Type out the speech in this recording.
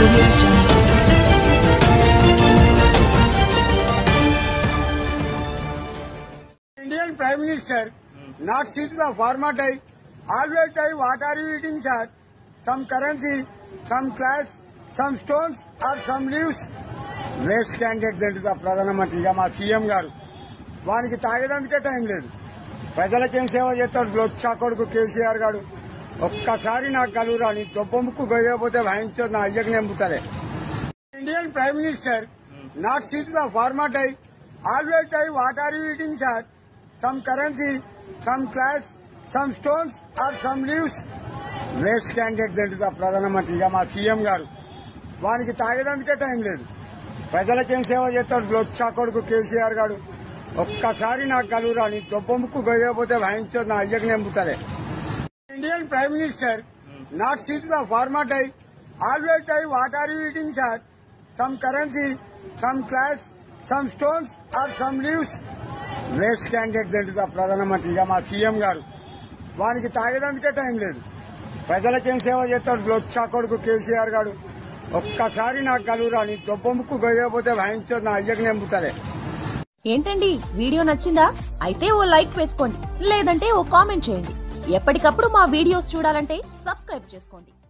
audio jungle. Indian Prime Minister not sit the format I always tell what are you eating sir? Some currency, some class, some stones or some leaves. Waste candidate తెలుసు ప్రధానమంత్రిగా మా CM గారు వానికి తాగేదానికే time లేదు ప్రజలకేం సేవ చేస్తాడు లొచ్చా కొడుకు కేసీఆర్ గారు ఒక్కసారి నాకు కలుగురా నీ దొబ్బముక్కు గొయ్యకపోతే భయించదు నా అయ్యకు నెంపుతారే Indian prime minister not sit the format I always I what are you eating sir some currency some class some stones are some leaves waste candidate తెలుసు ప్రధానమంత్రిగా మా సీఎం గారు వానికి తాగేదానికే టైం లేదు ప్రజలకేం సేవ చేస్తాడు లొచ్చా కొడుకు కేసీఆర్ గారు ఒక్కసారి నాకు కలుగురా నీ దొబ్బముక్కు గొయ్యకపోతే భయించదు నా అయ్యకు నెంపుతారే Indian prime minister not sit the format I always I what are you eating sir some currency some class some stones are some leaves waste candidate తెలుసు ప్రధానమంత్రిగా మా సీఎం గారు వానికి తాగేదానికే టైం లేదు ప్రజలకేం సేవ చేస్తాడు లొచ్చా కొడుకు కేసీఆర్ గారు ఒక్కసారి నాకు కలుగురా నీ దొబ్బముక్కు గొయ్యకపోతే భయించదు నా అయ్యకు నెంపుతారే ఏంటండి వీడియో నచ్చిందా అయితే ఓ లైక్ వేసుకోండి లేదంటే ఓ కామెంట్ చేయండి ఎప్పటికప్పుడు మా వీడియోస్ చూడాలంటే సబ్స్క్రైబ్ చేసుకోండి